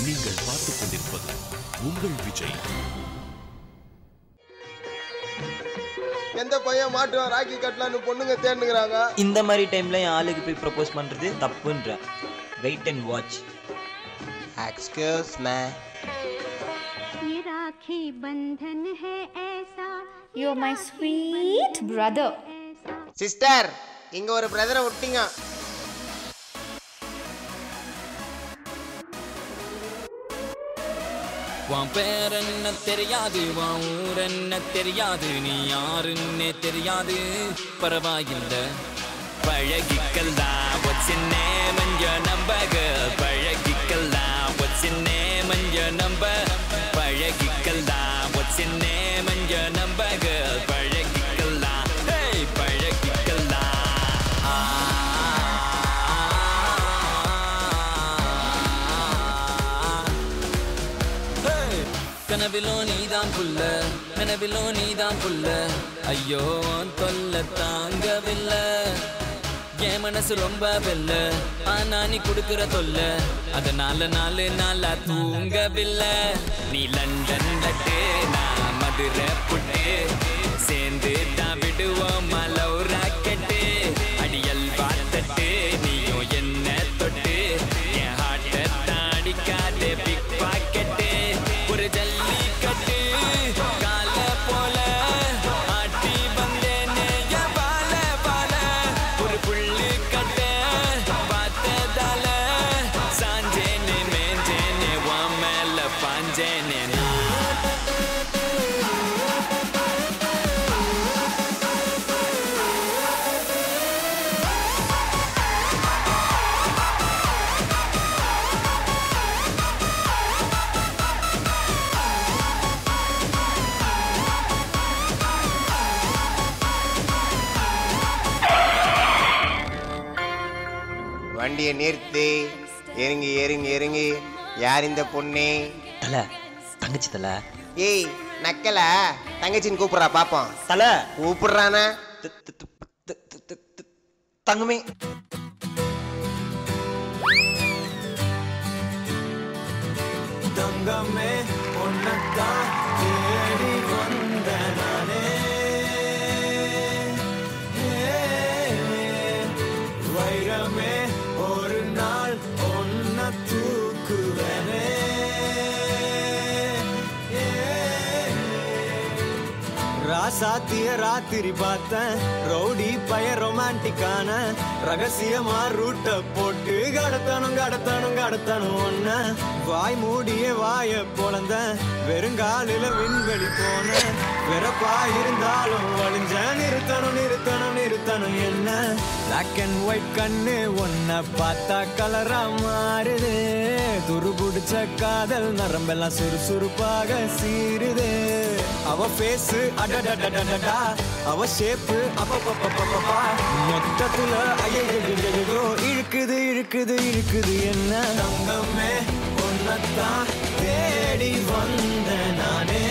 நீங்கள் பார்த்துக் கொண்டிருப்பது உங்கள் விஜய் எந்த பையன் மாட்டுவான் ராக்கி கட்டலான்னு பொண்ணுங்க தேர்ந்துக்கிறாங்க இந்த மாதிரி டைம்ல என் ஆளுக்கு போய் ப்ரப்போஸ் பண்றது தப்புன்ற wait and watch excuse me ये राखी बंधन है ऐसा You're my sweet brother. ऐसा சிஸ்டர் இங்க ஒரு பிரதரை விட்டீங்க உன் பேர் என்ன தெரியாது உன் ஊர் என்ன தெரியாது நீ யாருன்னே தெரியாது பரவாயில்ல பழகிக்கலாம் what's your name and your number girl பழகிக்கலாம் what's your name and your number பழகிக்கலாம் what's your name and your number girl பழகிக்கலாம் hey பழகிக்கலாம் Hey! கனவிலோ நீதான் புல்ல கனவிலோ நீதான் புல்ல ஐயோ உன் தொல்ல தாங்கவில்லை என் மனசு ரொம்ப வெல்ல ஆனா நீ கொடுக்கிற தொல்ல அதனால நாலு நாளா தூங்கவில்லை நீ லண்டன் லட்டு நான் மதுரை புட்டு சேர்ந்து தான் விடுவோம் மலவு ராக்கெட்டு அடியல் பார்த்தட்டு நீயும் என்ன தொட்டு என் ஹார்ட்டை தாடிக்காதே பிக் பாக்கெட்டு ஒரு ஜல்லிக்கட்டு கால போல ஆட்டி வந்தேனே என் வாழ வாழ ஒரு புள்ளு கட்ட பார்த்ததால சாஞ்சேனே மேஞ்சேனே உன் மேல பாஞ்சேனே நான் வண்டியை நிறுத்து இறங்கி இறங்கி இறங்கி யார் இந்த பொண்ணு தல தங்கச்சி தல ஏய் நக்கல தங்கச்சின்னு கூப்பிடுறா பாப்போம் தல கூப்பிடுறானா த- த- த- த- த- த- த- தங்கமே தங்கமே உன்னத்தான் தேடி வந்த நானே வைரமே ஒரு நாள் ஒன்ன தூக்குவனே ராசாத்திய ராத்திரி பார்த்தேன் ரவுடி பய ரொமான்டிக்கான ரகசியமா ரூட்ட போட்டு கடத்தணும் கடத்தணும் கடத்தணும் ஒன்ன வாய் மூடிய வாய பொழந்த வெறுங்காலில விண்வெளி போன வெறப்பா இருந்தாலும் வழிஞ்ச நிறுத்தணும் நிறுத்தணும் நிறுத்தணும் என்ன பிளாக் அண்ட் ஒயிட் கண்ணு ஒன்ன பார்த்தா கலரா மாறுது துரு பிடிச்ச காதல் நரம்பெல்லாம் சுறுசுறுப்பாக சீருது அவ பேஸ் அடடடடடடா அவ ஷேப்பு அப்பப்பப்பப்பப்பா மொத்தத்துல ஐயோ இழுக்குது இழுக்குது இழுக்குது என்ன தங்கமே உன்னத்தான் தேடி வந்த நானே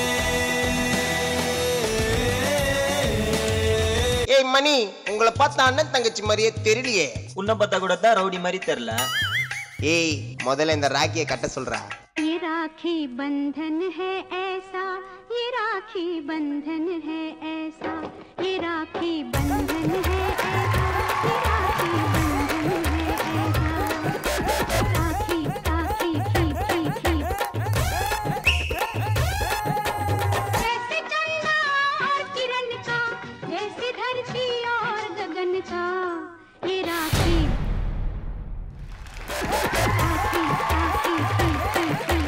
ஏய் மணி உங்களை பார்த்தா அண்ணன் தங்கச்சி மாதிரியே தெரியலையே உன்னை பார்த்தா கூட தான் ரவுடி மாதிரி தெரில ஏய் முதல்ல இந்த ராக்கியை கட்ட சொல்றா ये राखी बंधन है ऐसा ये राखी बंधन है ऐसा ये राखी बंधन है ऐसा ये राखी बंधन है ऐसा राखी राखी खींच खींच खींच जैसे चंदा और किरण का जैसे धरती और गगन का ये राखी राखी राखी खींच खींच खींच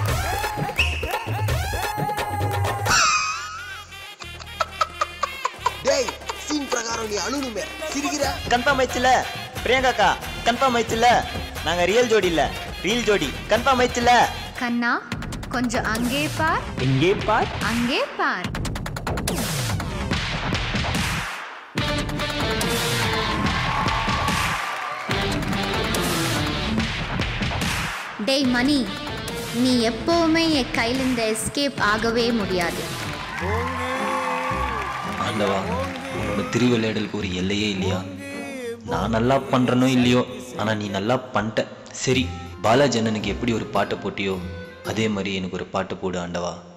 டேய் சீன் பிரகாரம் நீ அழுணுமே சிரிக்கிற கன்ஃபார்ம் ஆயிடுச்சுல பிரியங்காக்கா கன்ஃபார்ம் ஆயிடுச்சுல நாங்க ரியல் ஜோடி இல்ல ரீல் ஜோடி கன்ஃபார்ம் ஆயிடுச்சுல கண்ணா கொஞ்சம் அங்கே பார் எங்கே பார் அங்கே பார் டேய் மணி நீ எப்பவுமே என் கையிலிருந்து எஸ்கேப் ஆகவே முடியாது ஆண்டவா உன்னோட திருவிளையாடலுக்கு ஒரு எல்லையே இல்லையா நான் நல்லா பண்றனோ இல்லையோ ஆனா நீ நல்லா பண்ணிட்ட சரி பாலாஜி அண்ணனுக்கு எப்படி ஒரு பாட்டை போட்டியோ அதே மாதிரி எனக்கு ஒரு பாட்டு போடு ஆண்டவா